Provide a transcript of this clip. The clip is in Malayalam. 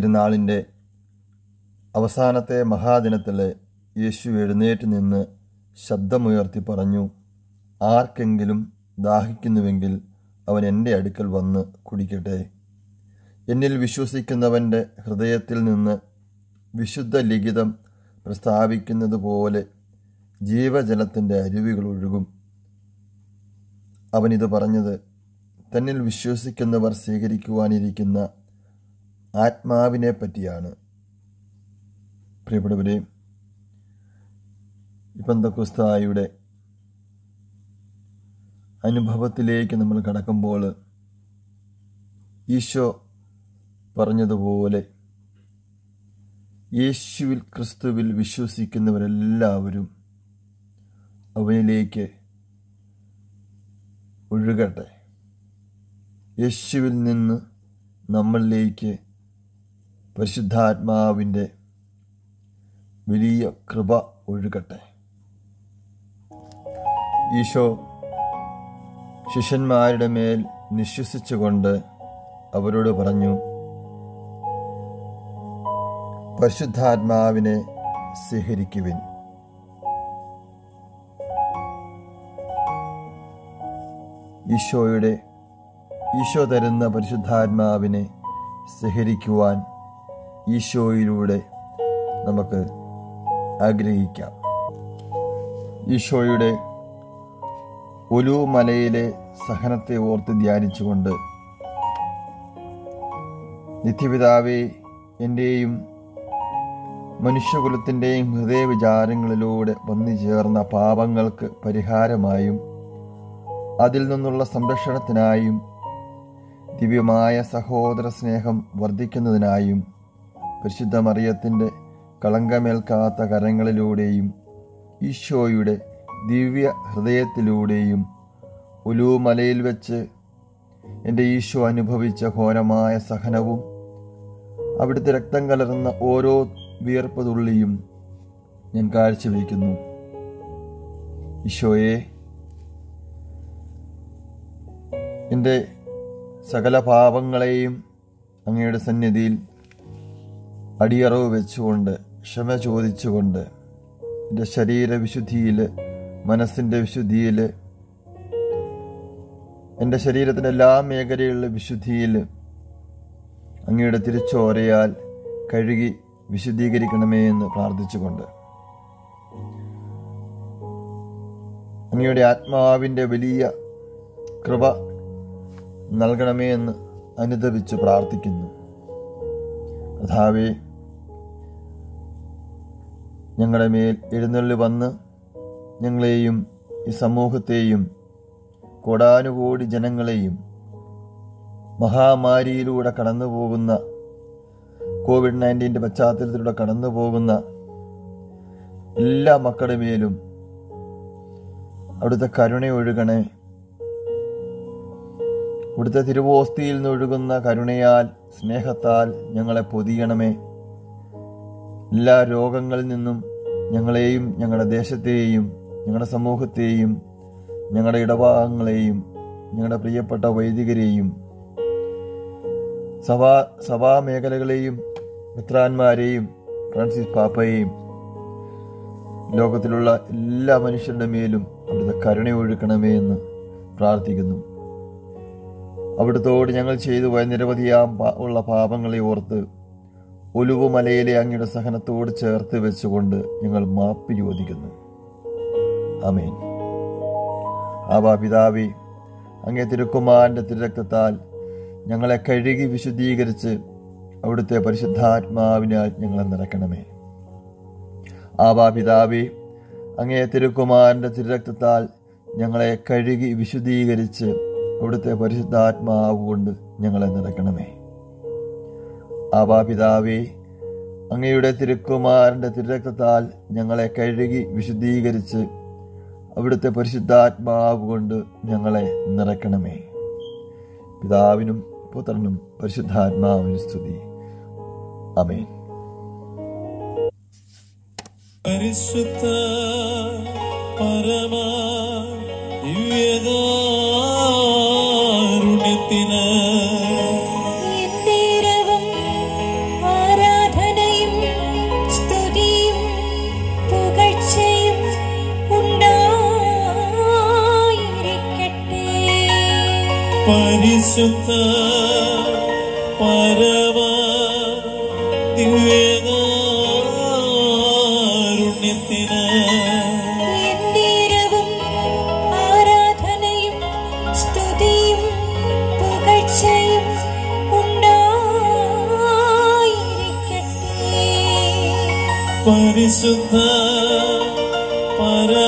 തിരുനാളിൻ്റെ അവസാനത്തെ മഹാദിനത്തിൽ യേശു എഴുന്നേറ്റ് നിന്ന് ശബ്ദമുയർത്തി പറഞ്ഞു ആർക്കെങ്കിലും ദാഹിക്കുന്നുവെങ്കിൽ അവൻ എൻ്റെ അടുക്കൽ വന്ന് കുടിക്കട്ടെ എന്നിൽ വിശ്വസിക്കുന്നവൻ്റെ ഹൃദയത്തിൽ നിന്ന് വിശുദ്ധ ലിഖിതം പ്രസ്താവിക്കുന്നത് പോലെ ജീവജലത്തിൻ്റെ അരുവികൾ ഒഴുകും അവനിത് പറഞ്ഞത് തന്നിൽ വിശ്വസിക്കുന്നവർ സ്വീകരിക്കുവാനിരിക്കുന്ന ആത്മാവിനെ പറ്റിയാണ് പ്രിയപ്പെട്ടവരെ ഇപ്പന്തക്കുസ്തായുടെ അനുഭവത്തിലേക്ക് നമ്മൾ കടക്കുമ്പോൾ ഈശോ പറഞ്ഞതുപോലെ യേശുവിൽ ക്രിസ്തുവിൽ വിശ്വസിക്കുന്നവരെല്ലാവരും അവനിലേക്ക് ഒഴുകട്ടെ യേശുവിൽ നിന്ന് നമ്മളിലേക്ക് പരിശുദ്ധാത്മാവിൻ്റെ വലിയ കൃപ ഒഴുകട്ടെ ഈശോ ശിഷ്യന്മാരുടെ മേൽ നിശ്വസിച്ചുകൊണ്ട് അവരോട് പറഞ്ഞു പരിശുദ്ധാത്മാവിനെ സ്വീകരിക്കുവിൻ ഈശോയുടെ ഈശോ തരുന്ന പരിശുദ്ധാത്മാവിനെ സ്വീകരിക്കുവാൻ ഈശോയിലൂടെ നമുക്ക് ആഗ്രഹിക്കാം ഈശോയുടെ ഒലു മലയിലെ സഹനത്തെ ഓർത്ത് ധ്യാനിച്ചുകൊണ്ട് നിത്യപിതാവേ എൻ്റെയും മനുഷ്യകുലത്തിൻ്റെയും ഹൃദയവിചാരങ്ങളിലൂടെ വന്നു ചേർന്ന പാപങ്ങൾക്ക് പരിഹാരമായും അതിൽ നിന്നുള്ള സംരക്ഷണത്തിനായും ദിവ്യമായ സഹോദര സ്നേഹം വർദ്ധിക്കുന്നതിനായും പരിശുദ്ധ മറിയത്തിൻ്റെ കളങ്കമേൽക്കാത്ത കരങ്ങളിലൂടെയും ഈശോയുടെ ദിവ്യ ഹൃദയത്തിലൂടെയും ഉലൂമലയിൽ വെച്ച് എൻ്റെ ഈശോ അനുഭവിച്ച ഘോരമായ സഹനവും അവിടുത്തെ രക്തം കലർന്ന ഓരോ വിയർപ്പ് തുള്ളിയും ഞാൻ കാഴ്ചവെക്കുന്നു ഈശോയെ എൻ്റെ സകല പാപങ്ങളെയും അങ്ങയുടെ സന്നിധിയിൽ അടിയറവ് വെച്ചുകൊണ്ട് ക്ഷമ ചോദിച്ചുകൊണ്ട് എൻ്റെ ശരീരവിശുദ്ധിയിൽ മനസ്സിൻ്റെ വിശുദ്ധിയിൽ എൻ്റെ ശരീരത്തിൻ്റെ എല്ലാ മേഖലകളിലെ വിശുദ്ധിയിൽ അങ്ങയുടെ തിരിച്ചോരയാൽ കഴുകി വിശുദ്ധീകരിക്കണമേ എന്ന് പ്രാർത്ഥിച്ചുകൊണ്ട് അങ്ങയുടെ ആത്മാവിൻ്റെ വലിയ കൃപ നൽകണമേ എന്ന് അനുദപിച്ച് പ്രാർത്ഥിക്കുന്നു കഥാവേ ഞങ്ങളുടെ മേൽ എഴുന്നള്ളി വന്ന് ഞങ്ങളെയും ഈ സമൂഹത്തെയും കോടാനുകോടി ജനങ്ങളെയും മഹാമാരിയിലൂടെ കടന്നു പോകുന്ന കോവിഡ് നയൻറ്റീൻ്റെ പശ്ചാത്തലത്തിലൂടെ കടന്നു പോകുന്ന എല്ലാ മക്കളുടെ മേലും അവിടുത്തെ കരുണ ഒഴുകണേ ഇവിടുത്തെ തിരുവോസ്തിയിൽ നിന്നൊഴുകുന്ന കരുണയാൽ സ്നേഹത്താൽ ഞങ്ങളെ പൊതിയണമേ എല്ലാ രോഗങ്ങളിൽ നിന്നും ഞങ്ങളെയും ഞങ്ങളുടെ ദേശത്തെയും ഞങ്ങളുടെ സമൂഹത്തെയും ഞങ്ങളുടെ ഇടഭാഗങ്ങളെയും ഞങ്ങളുടെ പ്രിയപ്പെട്ട വൈദികരെയും സഭാ സഭാ മേഖലകളെയും മിത്രാന്മാരെയും ഫ്രാൻസിസ് പാപ്പയെയും ലോകത്തിലുള്ള എല്ലാ മനുഷ്യരുടെ മേലും അവിടുത്തെ കരുണ ഒഴുക്കണമേ എന്ന് പ്രാർത്ഥിക്കുന്നു അവിടുത്തോട് ഞങ്ങൾ ചെയ്തു പോയ നിരവധിയാം ഉള്ള പാപങ്ങളെ ഓർത്ത് ഒലുവു മലയിലെ അങ്ങയുടെ സഹനത്തോട് ചേർത്ത് വെച്ചുകൊണ്ട് ഞങ്ങൾ മാപ്പ് ചോദിക്കുന്നു അമേൻ ആവാ പിതാവി അങ്ങേ തിരുക്കുമാരൻ്റെ തിരുരക്തത്താൽ ഞങ്ങളെ കഴുകി വിശുദ്ധീകരിച്ച് അവിടുത്തെ പരിശുദ്ധാത്മാവിനാൽ ഞങ്ങളെ നിറയ്ക്കണമേ ആവാ പിതാവി അങ്ങേ തിരുക്കുമാരൻ്റെ തിരുരക്തത്താൽ ഞങ്ങളെ കഴുകി വിശുദ്ധീകരിച്ച് അവിടുത്തെ പരിശുദ്ധാത്മാവ് കൊണ്ട് ഞങ്ങളെ നിറയ്ക്കണമേ ആവാ പിതാവേ അങ്ങയുടെ തിരുക്കുമാരൻ്റെ തിരുരക്തത്താൽ ഞങ്ങളെ കഴുകി വിശുദ്ധീകരിച്ച് അവിടുത്തെ പരിശുദ്ധാത്മാവ് കൊണ്ട് ഞങ്ങളെ നിറയ്ക്കണമേ പിതാവിനും പുത്രനും പരിശുദ്ധാത്മാവിനും സ്തുതി അമേൻ പരിശുദ്ധ പരമ ദിവ്യകാരുണ്യത്തിന് എന്നേരവും പരിശുദ്ധ പരമ ദിവ്യകാരുണ്യത്തിന് എന്നേരവും ആരാധനയും സ്തുതിയും പുകഴ്ചയും ഉണ്ടായിരിക്കട്ടെ പരിശുദ്ധ പരമ